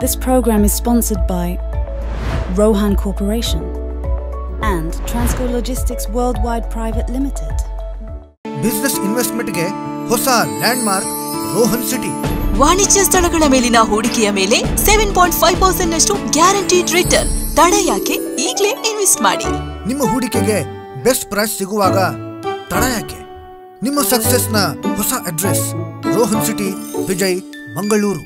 This program is sponsored by Rohan Corporation and Transco Logistics Worldwide Private Limited. Business ಇನ್ವೆಸ್ಟ್ಮೆಂಟ್ಗೆ ಹೊಸ landmark Rohan city ವಾಣಿಜ್ಯ ಸ್ಥಳಗಳ ಮೇಲಿನ ಹೂಡಿಕೆಯ ಮೇಲೆ ಸೆವೆನ್ ಪಾಯಿಂಟ್ ಫೈವ್ ಪರ್ಸೆಂಟ್ ನಷ್ಟು ಗ್ಯಾರಂಟಿಡ್ ರಿಟರ್ನ್ ತಡ ಯಾಕೆ ಈಗಲೇ ಇನ್ವೆಸ್ಟ್ ಮಾಡಿ ನಿಮ್ಮ ಹೂಡಿಕೆಗೆ ಬೆಸ್ಟ್ ಪ್ರೈಸ್ ಸಿಗುವಾಗ ತಡ ಯಾಕೆ ನಿಮ್ಮ ಸಕ್ಸಸ್ನ ಹೊಸ address Rohan city Vijay Mangaluru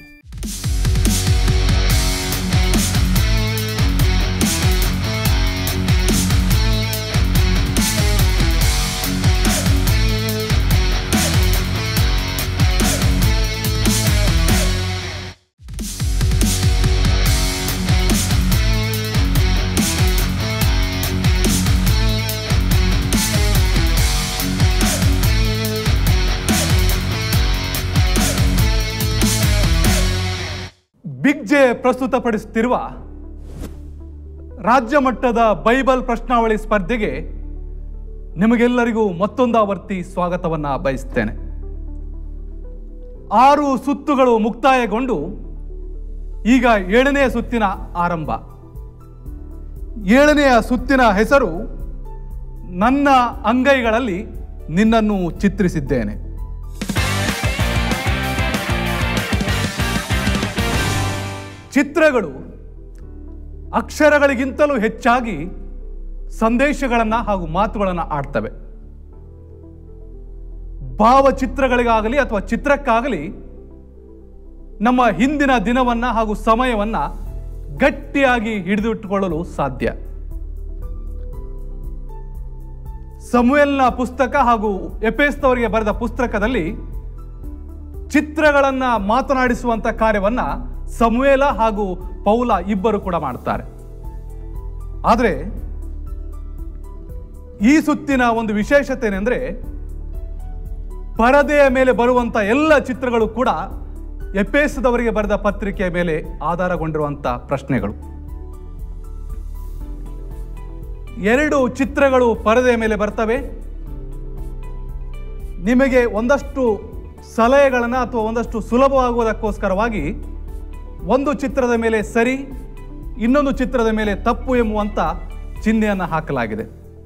big J ಪ್ರಸ್ತುತಪಡಿಸುತ್ತಿರುವ ರಾಜ್ಯ ಮಟ್ಟದ ಬೈಬಲ್ ಪ್ರಶ್ನಾವಳಿ ಸ್ಪರ್ಧೆಗೆ ನಿಮಗೆಲ್ಲರಿಗೂ ಮತ್ತೊಂದಾವರ್ತಿ ಸ್ವಾಗತವನ್ನ ಬಯಸ್ತೇನೆ ಆರು ಸುತ್ತುಗಳು ಮುಕ್ತಾಯಗೊಂಡು ಈಗ ಏಳನೆಯ ಸುತ್ತಿನ ಆರಂಭ ಏಳನೆಯ ಸುತ್ತಿನ ಹೆಸರು ನನ್ನ ಅಂಗೈಗಳಲ್ಲಿ ನಿನ್ನನ್ನು ಚಿತ್ರಿಸಿದ್ದೇನೆ ಚಿತ್ರಗಳು ಅಕ್ಷರಗಳಿಗಿಂತಲೂ ಹೆಚ್ಚಾಗಿ ಸಂದೇಶಗಳನ್ನು ಹಾಗೂ ಮಾತುಗಳನ್ನು ಆಡ್ತವೆ ಭಾವಚಿತ್ರಗಳಿಗಾಗಲಿ ಅಥವಾ ಚಿತ್ರಕ್ಕಾಗಲಿ ನಮ್ಮ ಹಿಂದಿನ ದಿನವನ್ನ ಹಾಗೂ ಸಮಯವನ್ನ ಗಟ್ಟಿಯಾಗಿ ಹಿಡಿದಿಟ್ಟುಕೊಳ್ಳಲು ಸಾಧ್ಯ ಸಮುಯಲ್ನ ಪುಸ್ತಕ ಹಾಗೂ ಎಪೇಸ್ತವರಿಗೆ ಬರೆದ ಪುಸ್ತಕದಲ್ಲಿ ಚಿತ್ರಗಳನ್ನ ಮಾತನಾಡಿಸುವಂತ ಕಾರ್ಯವನ್ನ ಸಮುವೇಲ ಹಾಗೂ ಪೌಲ ಇಬ್ಬರು ಕೂಡ ಮಾಡ್ತಾರೆ ಆದರೆ ಈ ಸುತ್ತಿನ ಒಂದು ವಿಶೇಷತೆ ಏನೆಂದ್ರೆ ಪರದೆಯ ಮೇಲೆ ಬರುವಂತ ಎಲ್ಲ ಚಿತ್ರಗಳು ಕೂಡ ಎಪೇಸದವರಿಗೆ ಬರೆದ ಪತ್ರಿಕೆಯ ಮೇಲೆ ಆಧಾರಗೊಂಡಿರುವಂತ ಪ್ರಶ್ನೆಗಳು ಎರಡು ಚಿತ್ರಗಳು ಪರದೆಯ ಮೇಲೆ ಬರ್ತವೆ ನಿಮಗೆ ಒಂದಷ್ಟು ಸಲಹೆಗಳನ್ನು ಅಥವಾ ಒಂದಷ್ಟು ಸುಲಭವಾಗುವುದಕ್ಕೋಸ್ಕರವಾಗಿ ಒಂದು ಚಿತ್ರದ ಮೇಲೆ ಸರಿ ಇನ್ನೊಂದು ಚಿತ್ರದ ಮೇಲೆ ತಪ್ಪು ಎಂಬುವಂಥ ಚಿಹ್ನೆಯನ್ನು ಹಾಕಲಾಗಿದೆ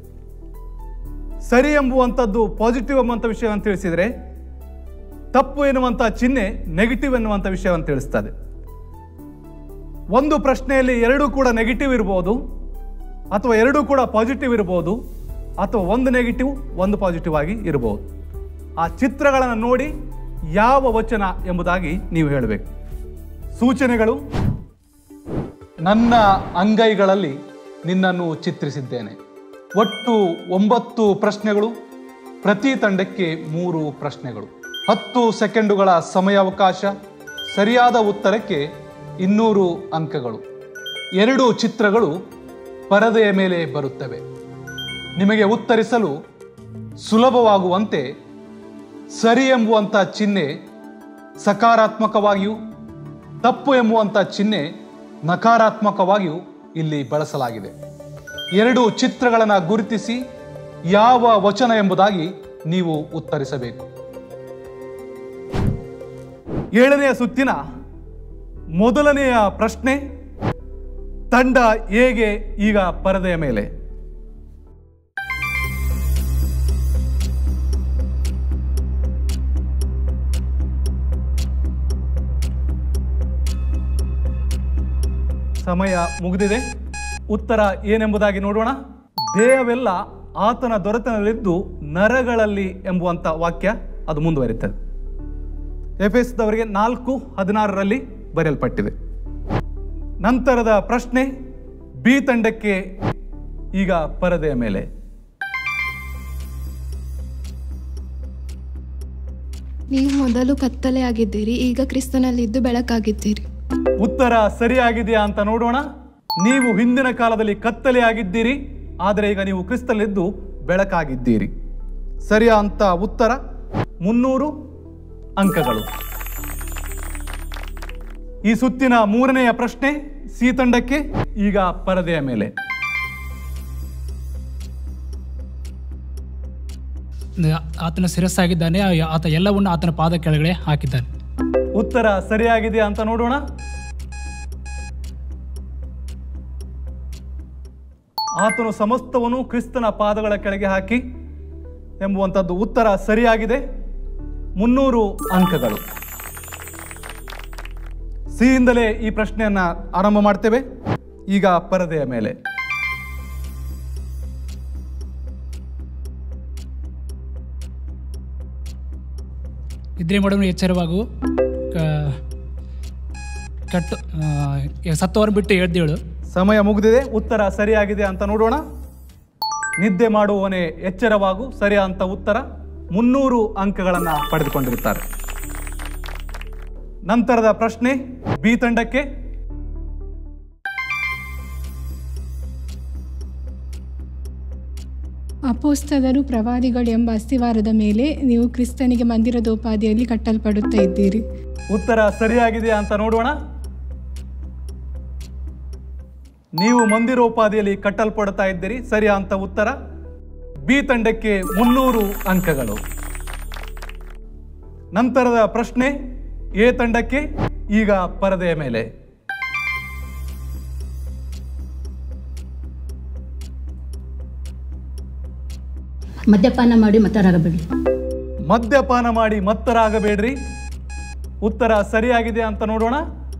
ಸರಿ ಎಂಬುವಂಥದ್ದು ಪಾಸಿಟಿವ್ ಎಂಬುವಂಥ ವಿಷಯವನ್ನು ತಿಳಿಸಿದರೆ ತಪ್ಪು ಎನ್ನುವಂಥ ಚಿಹ್ನೆ ನೆಗೆಟಿವ್ ಎನ್ನುವಂಥ ವಿಷಯವನ್ನು ತಿಳಿಸ್ತದೆ ಒಂದು ಪ್ರಶ್ನೆಯಲ್ಲಿ ಎರಡೂ ಕೂಡ ನೆಗೆಟಿವ್ ಇರ್ಬೋದು ಅಥವಾ ಎರಡೂ ಕೂಡ ಪಾಸಿಟಿವ್ ಇರ್ಬೋದು ಅಥವಾ ಒಂದು ನೆಗೆಟಿವ್ ಒಂದು ಪಾಸಿಟಿವ್ ಆಗಿ ಇರಬಹುದು ಆ ಚಿತ್ರಗಳನ್ನು ನೋಡಿ ಯಾವ ವಚನ ಎಂಬುದಾಗಿ ನೀವು ಹೇಳಬೇಕು ಸೂಚನೆಗಳು ನನ್ನ ಅಂಗೈಗಳಲ್ಲಿ ನಿನ್ನನ್ನು ಚಿತ್ರಿಸಿದ್ದೇನೆ ಒಟ್ಟು ಒಂಬತ್ತು ಪ್ರಶ್ನೆಗಳು ಪ್ರತಿ ತಂಡಕ್ಕೆ ಮೂರು ಪ್ರಶ್ನೆಗಳು ಹತ್ತು ಸೆಕೆಂಡುಗಳ ಸಮಯಾವಕಾಶ ಸರಿಯಾದ ಉತ್ತರಕ್ಕೆ ಇನ್ನೂರು ಅಂಕಗಳು ಎರಡು ಚಿತ್ರಗಳು ಪರದೆಯ ಮೇಲೆ ಬರುತ್ತವೆ ನಿಮಗೆ ಉತ್ತರಿಸಲು ಸುಲಭವಾಗುವಂತೆ ಸರಿ ಎಂಬುವಂಥ ಚಿಹ್ನೆ ಸಕಾರಾತ್ಮಕವಾಗಿಯೂ ತಪ್ಪು ಎಂಬುವಂಥ ಚಿಹ್ನೆ ನಕಾರಾತ್ಮಕವಾಗಿಯೂ ಇಲ್ಲಿ ಬಳಸಲಾಗಿದೆ ಎರಡು ಚಿತ್ರಗಳನ್ನು ಗುರುತಿಸಿ ಯಾವ ವಚನ ಎಂಬುದಾಗಿ ನೀವು ಉತ್ತರಿಸಬೇಕು ಏಳನೆಯ ಸುತ್ತಿನ ಮೊದಲನೆಯ ಪ್ರಶ್ನೆ ತಂಡ ಹೇಗೆ ಈಗ ಪರದೆಯ ಮೇಲೆ ಸಮಯ ಮುಗಿದಿದೆ ಉತ್ತರ ಏನೆಂಬುದಾಗಿ ನೋಡೋಣ ದೇಹವೆಲ್ಲ ಆತನ ದೊರೆತನಲ್ಲಿದ್ದು ನರಗಳಲ್ಲಿ ಎಂಬುವಂಥ ವಾಕ್ಯ ಅದು ಮುಂದುವರಿತದೆ ಎಫೆಸ್ದವರಿಗೆ ನಾಲ್ಕು ಹದಿನಾರರಲ್ಲಿ ಬರೆಯಲ್ಪಟ್ಟಿದೆ ನಂತರದ ಪ್ರಶ್ನೆ ಬಿ ತಂಡಕ್ಕೆ ಈಗ ಪರದೆಯ ಮೇಲೆ ನೀವು ಮೊದಲು ಕತ್ತಲೆಯಾಗಿದ್ದೀರಿ ಈಗ ಕ್ರಿಸ್ತನಲ್ಲಿದ್ದು ಬೆಳಕಾಗಿದ್ದೀರಿ ಉತ್ತರ ಸರಿಯಾಗಿದೆಯಾ ಅಂತ ನೋಡೋಣ ನೀವು ಹಿಂದಿನ ಕಾಲದಲ್ಲಿ ಕತ್ತಲೆಯಾಗಿದ್ದೀರಿ ಆದರೆ ಈಗ ನೀವು ಕ್ರಿಸ್ತಲ್ಲಿದ್ದು ಬೆಳಕಾಗಿದ್ದೀರಿ ಸರಿಯಾ ಅಂತ ಉತ್ತರ ಮುನ್ನೂರು ಅಂಕಗಳು ಈ ಸುತ್ತಿನ ಮೂರನೆಯ ಪ್ರಶ್ನೆ ಸಿ ತಂಡಕ್ಕೆ ಈಗ ಪರದೆಯ ಮೇಲೆ ಆತನ ಶಿರಸ್ಸಾಗಿದ್ದಾನೆ ಆ- ಆತ ಎಲ್ಲವನ್ನು ಆತನ ಪಾದ ಕೆಳಗಡೆ ಹಾಕಿದ್ದಾನೆ ಉತ್ತರ ಸರಿಯಾಗಿದೆಯಾ ಅಂತ ನೋಡೋಣ ಆತನು ಸಮಸ್ತವನ್ನು ಕ್ರಿಸ್ತನ ಪಾದಗಳ ಕೆಳಗೆ ಹಾಕಿ ಎಂಬುವಂಥದ್ದು ಉತ್ತರ ಸರಿಯಾಗಿದೆ ಮುನ್ನೂರು ಅಂಕಗಳು ಸಿಯಿಂದಲೇ ಈ ಪ್ರಶ್ನೆಯನ್ನ ಆರಂಭ ಮಾಡ್ತೇವೆ ಈಗ ಪರದೆಯ ಮೇಲೆ ಇದ್ರೆ ಮೇಡಮ್ ಎಚ್ಚರವಾಗು ಕ- ಕಟ್ಟು ಆ, ಸತ್ತವರ ಬಿಟ್ಟು ಎದ್ದೇಳು ಸಮಯ ಮುಗಿದಿದೆ ಉತ್ತರ ಸರಿಯಾಗಿದೆ ಅಂತ ನೋಡೋಣ ನಿದ್ದೆ ಮಾಡುವವನೇ ಎಚ್ಚರವಾಗು ಸರಿ ಅಂತ ಉತ್ತರ ಮುನ್ನೂರು ಅಂಕಗಳನ್ನ ಪಡೆದುಕೊಂಡಿರುತ್ತಾರೆ ನಂತರದ ಪ್ರಶ್ನೆ ಬಿ ತಂಡಕ್ಕೆ ಅಪೋಸ್ತದರು ಪ್ರವಾದಿಗಳು ಎಂಬ ಅಸ್ತಿವಾರದ ಮೇಲೆ ನೀವು ಕ್ರಿಸ್ತನಿಗೆ ಮಂದಿರದೋಪಾದಿಯಲ್ಲಿ ಕಟ್ಟಲ್ಪಡುತ್ತಾ ಇದ್ದೀರಿ ಉತ್ತರ ಸರಿಯಾಗಿದೆ ಅಂತ ನೋಡೋಣ ನೀವು ಮಂದಿರೋಪಾದಿಯಲ್ಲಿ ಕಟ್ಟಲ್ಪಡ್ತಾ ಇದ್ದೀರಿ ಸರಿ ಅಂತ ಉತ್ತರ ಬಿ ತಂಡಕ್ಕೆ ಮುನ್ನೂರು ಅಂಕಗಳು ನಂತರದ ಪ್ರಶ್ನೆ ಎ ತಂಡಕ್ಕೆ ಈಗ ಪರದೆಯ ಮೇಲೆ ಮದ್ಯಪಾನ ಮಾಡಿ ಮತರಾಗಬೇಡಿ ಮದ್ಯಪಾನ ಮಾಡಿ ಮತ್ತರಾಗಬೇಡ್ರಿ ಉತ್ತರ ಸರಿಯಾಗಿದೆ ಅಂತ ನೋಡೋಣ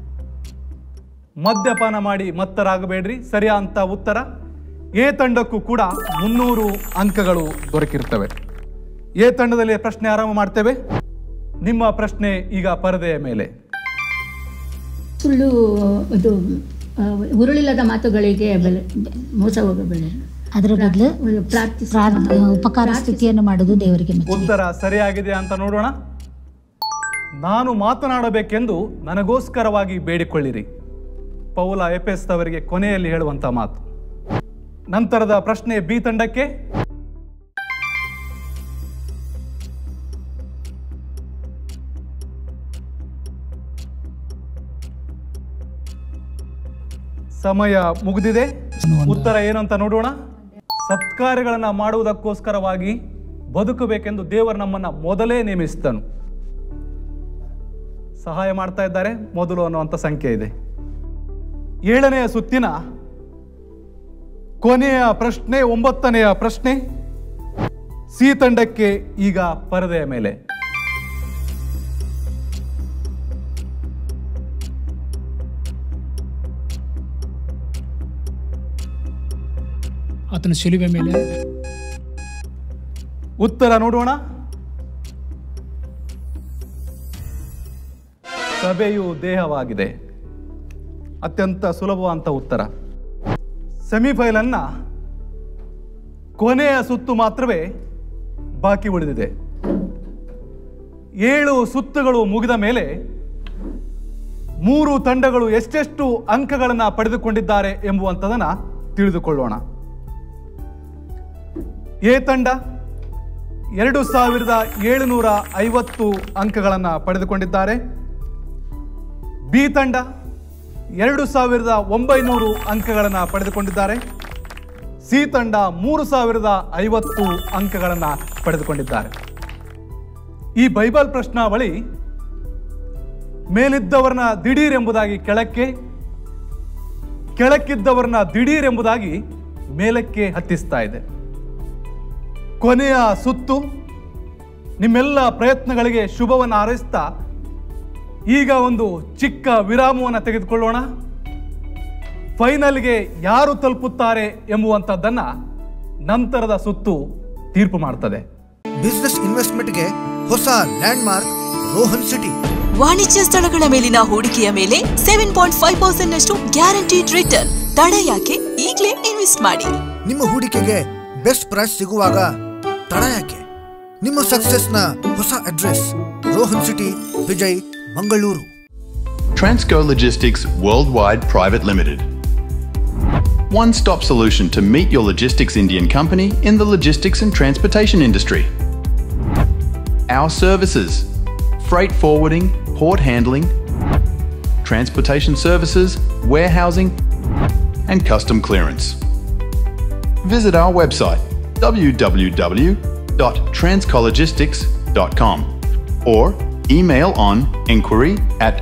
ಮದ್ಯಪಾನ ಮಾಡಿ ಮತ್ತರಾಗಬೇಡ್ರಿ ಸರಿ ಅಂತ ಉತ್ತರ ಎ ತಂಡಕ್ಕೂ ಕೂಡ ಮುನ್ನೂರು ಅಂಕಗಳು ದೊರಕಿರ್ತವೆ ಎ ತಂಡದಲ್ಲಿ ಪ್ರಶ್ನೆ ಆರಂಭ ಮಾಡ್ತೇವೆ ನಿಮ್ಮ ಪ್ರಶ್ನೆ ಈಗ ಪರದೆಯ ಮೇಲೆ ಸುಳ್ಳು ಇದು ಆ, ಉರುಳಿಲ್ಲದ ಮಾತುಗಳಿಗೆ ಬೆಲೆ ಮೋಸ ಹೋಗಬೇಡ ಅದರ ಬದಲು ಪ್ರಾರ್ಥಿಸಿ ಪ್ರಾರ್- ಉಪಕಾರ ಸ್ತುತಿಯನ್ನು ಮಾಡೋದು ದೇವರಿಗೆ ಮೆಚ್ಚುಗೆ ಉತ್ತರ ಸರಿಯಾಗಿದೆ ಅಂತ ನೋಡೋಣ ನಾನು ಮಾತನಾಡಬೇಕೆಂದು ನನಗೋಸ್ಕರವಾಗಿ ಬೇಡಿಕೊಳ್ಳಿರಿ ಪೌಲ ಎಪೆಸ್ತವರಿಗೆ ಕೊನೆಯಲ್ಲಿ ಹೇಳುವಂತ ಮಾತು ನಂತರದ ಪ್ರಶ್ನೆ ಬಿ ತಂಡಕ್ಕೆ ಸಮಯ ಮುಗಿದಿದೆ ಉತ್ತರ ಏನು ಅಂತ ನೋಡೋಣ ಸತ್ಕಾರ್ಯಗಳನ್ನ ಮಾಡುವುದಕ್ಕೋಸ್ಕರವಾಗಿ ಬದುಕಬೇಕೆಂದು ದೇವರು ನಮ್ಮನ್ನ ಮೊದಲೇ ನೇಮಿಸಿದನು ಸಹಾಯ ಮಾಡ್ತಾ ಇದ್ದಾರೆ ಮೊದಲು ಅನ್ನುವಂಥ ಸಂಖ್ಯೆ ಇದೆ ಏಳನೆಯ ಸುತ್ತಿನ ಕೊನೆಯ ಪ್ರಶ್ನೆ ಒಂಬತ್ತನೆಯ ಪ್ರಶ್ನೆ ಸಿ ತಂಡಕ್ಕೆ ಈಗ ಪರದೆಯ ಮೇಲೆ ಆತನ ಶಿಲುಬೆ ಮೇಲೆ ಉತ್ತರ ನೋಡೋಣ ಸಭೆಯು ದೇಹವಾಗಿದೆ ಅತ್ಯಂತ ಸುಲಭವಂತ ಉತ್ತರ ಸೆಮಿಫೈನಲ್ ಅನ್ನ ಕೊನೆಯ ಸುತ್ತು ಮಾತ್ರವೇ ಬಾಕಿ ಉಳಿದಿದೆ ಏಳು ಸುತ್ತುಗಳು ಮುಗಿದ ಮೇಲೆ ಮೂರು ತಂಡಗಳು ಎಷ್ಟೆಷ್ಟು ಅಂಕಗಳನ್ನು ಪಡೆದುಕೊಂಡಿದ್ದಾರೆ ಎಂಬುವಂಥದನ್ನ ತಿಳಿದುಕೊಳ್ಳೋಣ ಎ ತಂಡ ಎರಡು ಸಾವಿರದ ಏಳುನೂರ ಐವತ್ತು ಅಂಕಗಳನ್ನು ಪಡೆದುಕೊಂಡಿದ್ದಾರೆ ಬಿ ತಂಡ ಎರಡು ಸಾವಿರದ ಒಂಬೈನೂರು ಅಂಕಗಳನ್ನು ಪಡೆದುಕೊಂಡಿದ್ದಾರೆ ಸಿ ತಂಡ ಮೂರು ಸಾವಿರದ ಐವತ್ತು ಅಂಕಗಳನ್ನು ಪಡೆದುಕೊಂಡಿದ್ದಾರೆ ಈ ಬೈಬಲ್ ಪ್ರಶ್ನಾವಳಿ ಮೇಲಿದ್ದವರನ್ನ ದಿಢೀರ್ ಎಂಬುದಾಗಿ ಕೆಳಕ್ಕೆ ಕೆಳಕ್ಕಿದ್ದವರನ್ನ ದಿಢೀರ್ ಎಂಬುದಾಗಿ ಮೇಲಕ್ಕೆ ಹತ್ತಿಸ್ತಾ ಇದೆ ಕೊನೆಯ ಸುತ್ತು ನಿಮ್ಮೆಲ್ಲ ಪ್ರಯತ್ನಗಳಿಗೆ ಶುಭವನ್ನು ಹಾರೈಸ್ತಾ ಈಗ ಒಂದು ಚಿಕ್ಕ ವಿರಾಮವನ್ನು ತೆಗೆದುಕೊಳ್ಳೋಣ ಫೈನಲ್ಗೆ ಯಾರು ತಲುಪುತ್ತಾರೆ ಎಂಬುವಂಥದ್ದನ್ನ ನಂತರದ ಸುತ್ತು ತೀರ್ಪು ಮಾಡ್ತದೆ ಬಿಸ್ನೆಸ್ ಇನ್ವೆಸ್ಟ್ಮೆಂಟ್ಗೆ ಹೊಸ ಲ್ಯಾಂಡ್ ಮಾರ್ಕ್ ರೋಹನ್ ಸಿಟಿ ವಾಣಿಜ್ಯ ಸ್ಥಳಗಳ ಮೇಲಿನ ಹೂಡಿಕೆಯ ಮೇಲೆ ಸೆವೆನ್ ಪಾಯಿಂಟ್ ಫೈವ್ ಪರ್ಸೆಂಟ್ ನಷ್ಟು ಗ್ಯಾರಂಟಿಡ್ ರಿಟರ್ನ್ ತಡ ಯಾಕೆ ಈಗಲೇ ಇನ್ವೆಸ್ಟ್ ಮಾಡಿ ನಿಮ್ಮ ಹೂಡಿಕೆಗೆ ಬೆಸ್ಟ್ ಪ್ರೈಸ್ ಸಿಗುವಾಗ ತಡ ಯಾಕೆ ನಿಮ್ಮ ಸಕ್ಸಸ್ನ ಹೊಸ address Rohan city Vijay Mangaluru Transco Logistics Worldwide Private Limited. One stop solution to meet your logistics Indian company in the logistics and transportation industry. Our services freight forwarding, port handling, transportation services, warehousing, and custom clearance. Visit our website www.transcologistics.com or email on inquiry at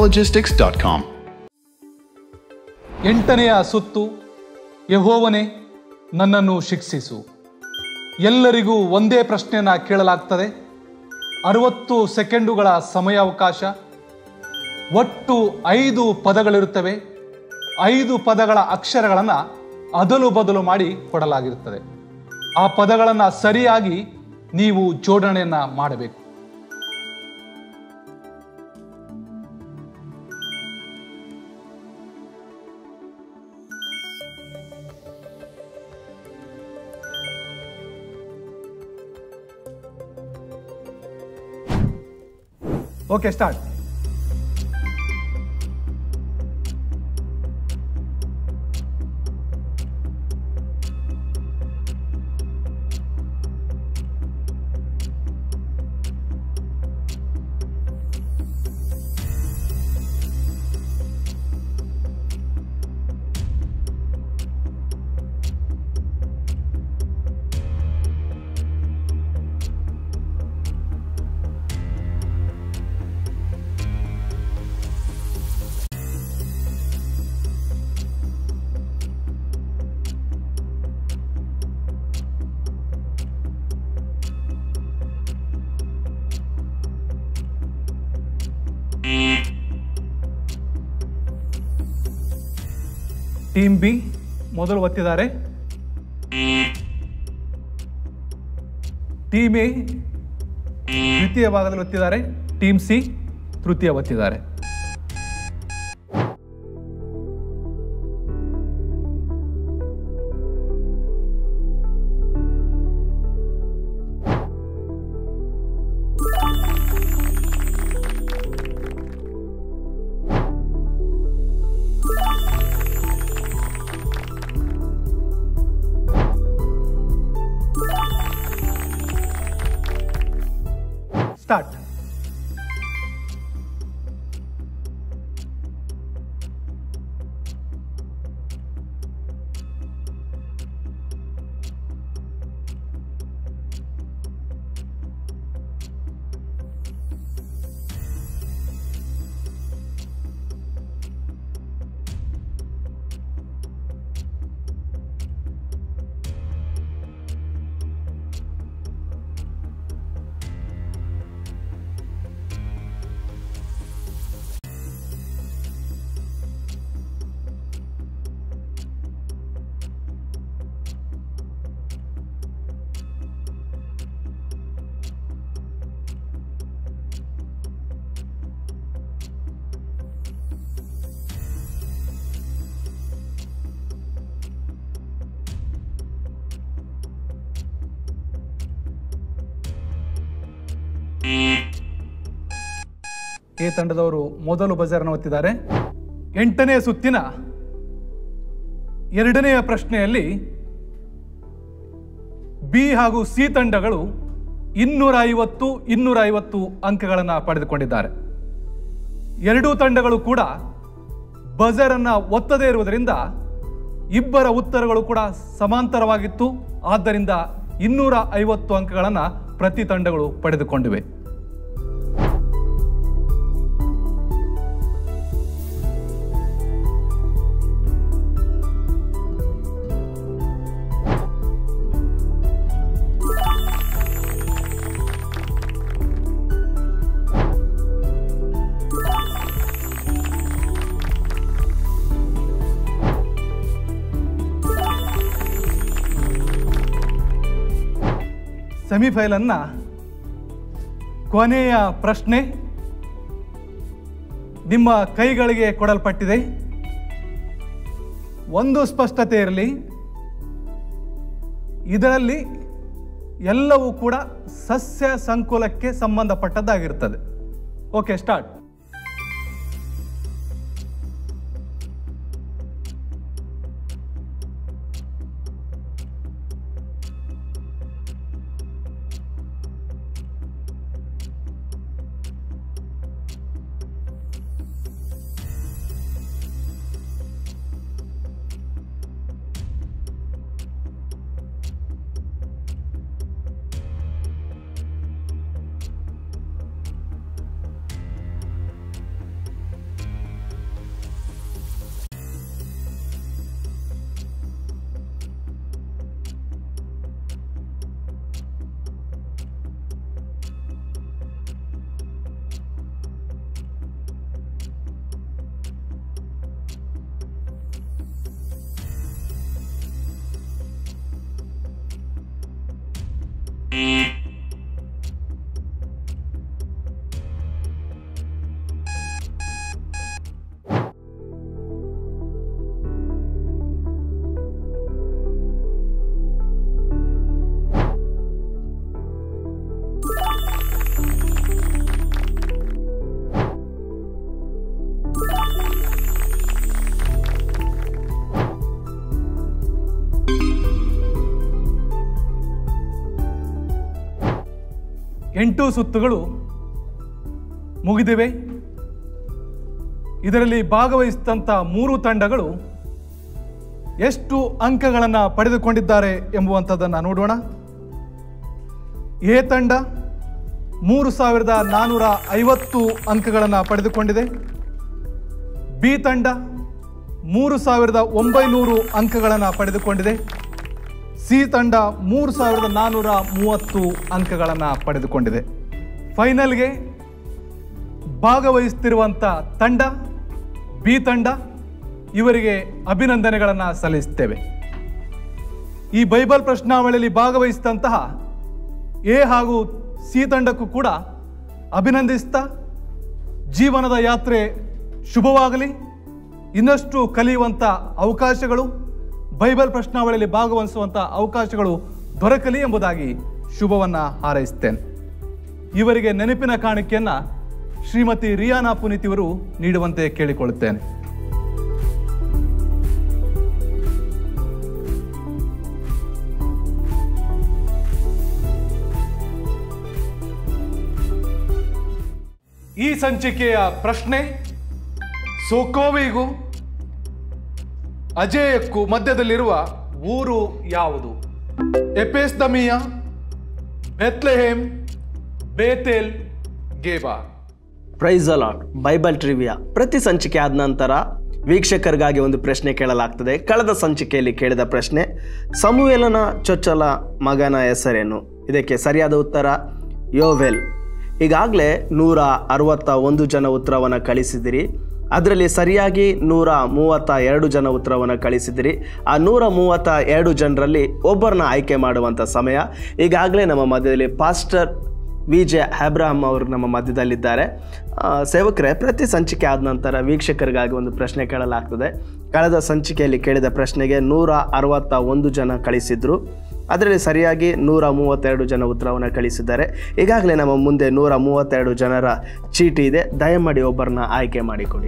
transcologistics.com. ಎಂಟನೆಯ ಸುತ್ತು ಯಹೋವನೇ ನನ್ನನ್ನು ಶಿಕ್ಷಿಸು ಎಲ್ಲರಿಗೂ ಒಂದೇ ಪ್ರಶ್ನೆಯನ್ನ ಕೇಳಲಾಗ್ತದೆ ಅರವತ್ತು ಸೆಕೆಂಡುಗಳ ಸಮಯಾವಕಾಶ ಒಟ್ಟು ಐದು ಪದಗಳಿರುತ್ತವೆ ಐದು ಪದಗಳ ಅಕ್ಷರಗಳನ್ನು ಅದಲು ಬದಲು ಮಾಡಿ ಕೊಡಲಾಗಿರುತ್ತದೆ ಆ ಪದಗಳನ್ನು ಸರಿಯಾಗಿ ನೀವು ಜೋಡಣೆಯನ್ನ ಮಾಡಬೇಕು ಓಕೆ ಸ್ಟಾರ್ಟ್ ಟೀಮ್ ಬಿ ಮೊದಲು ಒತ್ತಿದ್ದಾರೆ ಟೀಮ್ ಎ ದ್ವಿತೀಯ ಭಾಗದಲ್ಲಿ ಒತ್ತಿದ್ದಾರೆ ಟೀಮ್ ಸಿ ತೃತೀಯ ಒತ್ತಿದ್ದಾರೆ ಸ್ಟಾರ್ಟ್ ಎ ತಂಡದವರು ಮೊದಲು ಬಜಾರ್ನ ಒತ್ತಿದ್ದಾರೆ ಎಂಟನೇ ಸುತ್ತಿನ ಎರಡನೆಯ ಪ್ರಶ್ನೆಯಲ್ಲಿ ಬಿ ಹಾಗೂ ಸಿ ತಂಡಗಳು ಇನ್ನೂರ ಐವತ್ತು ಇನ್ನೂರ ಐವತ್ತು ಅಂಕಗಳನ್ನು ಪಡೆದುಕೊಂಡಿದ್ದಾರೆ ಎರಡೂ ತಂಡಗಳು ಕೂಡ ಬಜರ್ ಅನ್ನ ಒತ್ತದೇ ಇರುವುದರಿಂದ ಇಬ್ಬರ ಉತ್ತರಗಳು ಕೂಡ ಸಮಾಂತರವಾಗಿತ್ತು ಆದ್ದರಿಂದ ಇನ್ನೂರ ಐವತ್ತು ಅಂಕಗಳನ್ನು ಪ್ರತಿ ತಂಡಗಳು ಪಡೆದುಕೊಂಡಿವೆ ಸೆಮಿಫೈನಲ್ನ ಕೊನೆಯ ಪ್ರಶ್ನೆ ನಿಮ್ಮ ಕೈಗಳಿಗೆ ಕೊಡಲ್ಪಟ್ಟಿದೆ ಒಂದು ಸ್ಪಷ್ಟತೆ ಇರಲಿ ಇದರಲ್ಲಿ ಎಲ್ಲವೂ ಕೂಡ ಸಸ್ಯ ಸಂಕುಲಕ್ಕೆ ಸಂಬಂಧಪಟ್ಟದ್ದಾಗಿರ್ತದೆ ಓಕೆ ಸ್ಟಾರ್ಟ್ ಎಂಟು ಸುತ್ತುಗಳು ಮುಗಿದಿವೆ ಇದರಲ್ಲಿ ಭಾಗವಹಿಸಿದಂಥ ಮೂರು ತಂಡಗಳು ಎಷ್ಟು ಅಂಕಗಳನ್ನು ಪಡೆದುಕೊಂಡಿದ್ದಾರೆ ಎಂಬುವಂಥದ್ದನ್ನು ನೋಡೋಣ ಎ ತಂಡ ಮೂರು ಸಾವಿರದ ನಾನ್ನೂರ ಐವತ್ತು ಅಂಕಗಳನ್ನು ಪಡೆದುಕೊಂಡಿದೆ ಬಿ ತಂಡ ಮೂರು ಸಾವಿರದ ಒಂಬೈನೂರು ಅಂಕಗಳನ್ನು ಪಡೆದುಕೊಂಡಿದೆ ಸಿ ತಂಡ ಮೂರು ಸಾವಿರದ ನಾನ್ನೂರ ಮೂವತ್ತು ಅಂಕಗಳನ್ನು ಪಡೆದುಕೊಂಡಿದೆ ಫೈನಲ್ಗೆ ಭಾಗವಹಿಸುತ್ತಿರುವಂಥ ತಂಡ ಬಿ ತಂಡ ಇವರಿಗೆ ಅಭಿನಂದನೆಗಳನ್ನು ಸಲ್ಲಿಸುತ್ತೇವೆ ಈ ಬೈಬಲ್ ಪ್ರಶ್ನಾವಳಿಯಲ್ಲಿ ಭಾಗವಹಿಸಿದಂತಹ ಎ ಹಾಗೂ ಸಿ ತಂಡಕ್ಕೂ ಕೂಡ ಅಭಿನಂದಿಸ್ತಾ ಜೀವನದ ಯಾತ್ರೆ ಶುಭವಾಗಲಿ ಇನ್ನಷ್ಟು ಕಲಿಯುವಂಥ ಅವಕಾಶಗಳು ಬೈಬಲ್ ಪ್ರಶ್ನಾವಳಿಯಲ್ಲಿ ಭಾಗವಹಿಸುವಂಥ ಅವಕಾಶಗಳು ದೊರಕಲಿ ಎಂಬುದಾಗಿ ಶುಭವನ್ನು ಹಾರೈಸ್ತೇನೆ ಇವರಿಗೆ ನೆನಪಿನ ಕಾಣಿಕೆಯನ್ನು ಶ್ರೀಮತಿ ರಿಯಾನಾ ಪುನೀತ್ ಇವರು ನೀಡುವಂತೆ ಕೇಳಿಕೊಳ್ಳುತ್ತೇನೆ ಈ ಸಂಚಿಕೆಯ ಪ್ರಶ್ನೆ ಸೋಕೋವಿಗೂ ಅಜೇಯಕ್ಕೂ ಮಧ್ಯದಲ್ಲಿರುವ ಊರು ಯಾವುದು ಎಪೆಸ್ದಮಿಯ Bethlehem Bethel Geba prize allot Bible trivia ಪ್ರತಿ ಸಂಚಿಕೆ ಆದ ನಂತರ ವೀಕ್ಷಕರಿಗಾಗಿ ಒಂದು ಪ್ರಶ್ನೆ ಕೇಳಲಾಗ್ತದೆ ಕಳೆದ ಸಂಚಿಕೆಯಲ್ಲಿ ಕೇಳಿದ ಪ್ರಶ್ನೆ ಸಮುವೇಲನ ಚೊಚ್ಚಲ ಮಗನ ಹೆಸರೇನು ಇದಕ್ಕೆ ಸರಿಯಾದ ಉತ್ತರ ಯೋವೆಲ್ ಈಗಾಗಲೇ ನೂರ ಅರವತ್ತ ಒಂದು ಜನ ಉತ್ತರವನ್ನು ಕಳಿಸಿದಿರಿ ಅದರಲ್ಲಿ ಸರಿಯಾಗಿ ನೂರ ಮೂವತ್ತ ಎರಡು ಜನ ಉತ್ತರವನ್ನು ಕಳಿಸಿದಿರಿ ಆ ನೂರ ಮೂವತ್ತ ಎರಡು ಜನರಲ್ಲಿ ಒಬ್ಬರನ್ನ ಆಯ್ಕೆ ಮಾಡುವಂಥ ಸಮಯ ಈಗಾಗಲೇ ನಮ್ಮ ಮಧ್ಯದಲ್ಲಿ ಪಾಸ್ಟರ್ ವಿ ಜೆ ಅಬ್ರಾಹಂ ಅವರು ನಮ್ಮ ಮಧ್ಯದಲ್ಲಿದ್ದಾರೆ ಆ, ಸೇವಕರೇ ಪ್ರತಿ ಸಂಚಿಕೆ ಆದ ನಂತರ ವೀಕ್ಷಕರಿಗಾಗಿ ಒಂದು ಪ್ರಶ್ನೆ ಕೇಳಲಾಗ್ತದೆ ಕಳೆದ ಸಂಚಿಕೆಯಲ್ಲಿ ಕೇಳಿದ ಪ್ರಶ್ನೆಗೆ ನೂರ ಅರವತ್ತ ಒಂದು ಜನ ಕಳಿಸಿದ್ರು ಅದರಲ್ಲಿ ಸರಿಯಾಗಿ ನೂರ ಮೂವತ್ತೆರಡು ಜನ ಉತ್ತರವನ್ನು ಕಳಿಸಿದ್ದಾರೆ ಈಗಾಗಲೇ ನಮ್ಮ ಮುಂದೆ ನೂರ ಮೂವತ್ತೆರಡು ಜನರ ಚೀಟಿ ಇದೆ ದಯಮಾಡಿ ಒಬ್ಬರನ್ನ ಆಯ್ಕೆ ಮಾಡಿಕೊಡಿ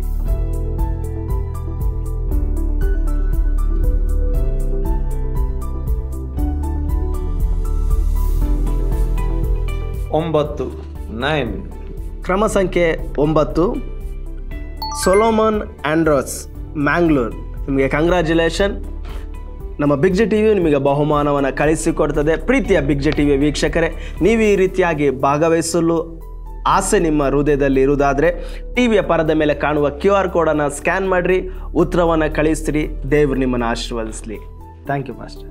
ಒಂಬತ್ತು ನೈನ್ ಕ್ರಮ ಸಂಖ್ಯೆ ಒಂಬತ್ತು ಸೊಲೋಮನ್ ಆಂಡ್ರೋಸ್ ಮ್ಯಾಂಗ್ಳೂರ್ ನಿಮಗೆ ಕಂಗ್ರ್ಯಾಚುಲೇಷನ್ ನಮ್ಮ ಬಿಗ್ ಜೆ ಟಿ ವಿ ನಿಮಗೆ ಬಹುಮಾನವನ್ನು ಕಳಿಸಿಕೊಡ್ತದೆ ಪ್ರೀತಿಯ ಬಿಗ್ ಜೆ ಟಿ ವಿ ವೀಕ್ಷಕರೇ ನೀವು ಈ ರೀತಿಯಾಗಿ ಭಾಗವಹಿಸಲು ಆಸೆ ನಿಮ್ಮ ಹೃದಯದಲ್ಲಿ ಇರುವುದಾದರೆ ಟಿ ವಿಯ ಪರದ ಮೇಲೆ ಕಾಣುವ ಕ್ಯೂ ಆರ್ ಕೋಡನ್ನು ಸ್ಕ್ಯಾನ್ ಮಾಡಿರಿ ಉತ್ತರವನ್ನು ಕಳಿಸ್ತೀರಿ ದೇವರು ನಿಮ್ಮನ್ನು ಆಶೀರ್ವದಿಸಲಿ ಥ್ಯಾಂಕ್ ಯು ಮಾಸ್ಟರ್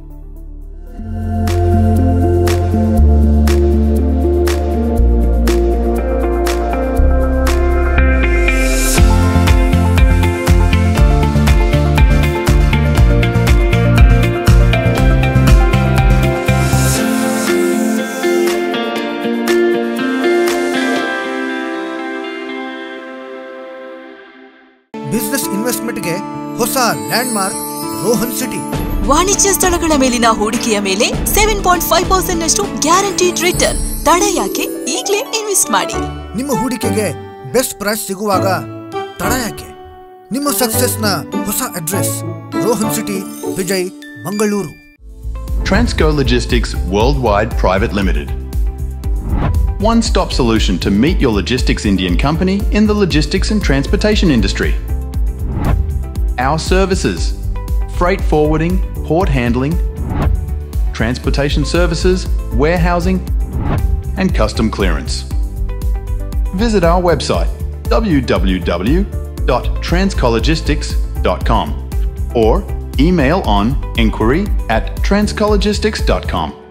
ಬಿಸ್ನೆಸ್ ಇನ್ವೆಸ್ಟ್ಮೆಂಟ್ಗೆ ಹೊಸ ಲ್ಯಾಂಡ್ಮಾರ್ಕ್ ರೋಹನ್ ಸಿಟಿ ವಾಣಿಜ್ಯ ಸ್ಥಳಗಳ ಮೇಲಿನ ಹೂಡಿಕೆಯ ಮೇಲೆ ಸೆವೆನ್ ಪಾಯಿಂಟ್ ಫೈವ್ ಪರ್ಸೆಂಟ್ ನಷ್ಟು ಗ್ಯಾರಂಟಿಡ್ ರಿಟರ್ನ್ ತಡ ಯಾಕೆ ಈಗಲೇ ಇನ್ವೆಸ್ಟ್ ಮಾಡಿ ನಿಮ್ಮ ಹೂಡಿಕೆಗೆ ಬೆಸ್ಟ್ ಪ್ರೈಸ್ ಸಿಗುವಾಗ ತಡ ಯಾಕೆ ನಿಮ್ಮ ಸಕ್ಸಸ್ನ ಹೊಸ address Rohan city Vijay Mangaluru Transco Logistics Worldwide Private Limited. One stop solution to meet your logistics Indian company in the logistics and transportation industry. Our services freight forwarding, port handling, transportation services, warehousing, and custom clearance. Visit our website www.transcologistics.com or email on inquiry at transcologistics.com.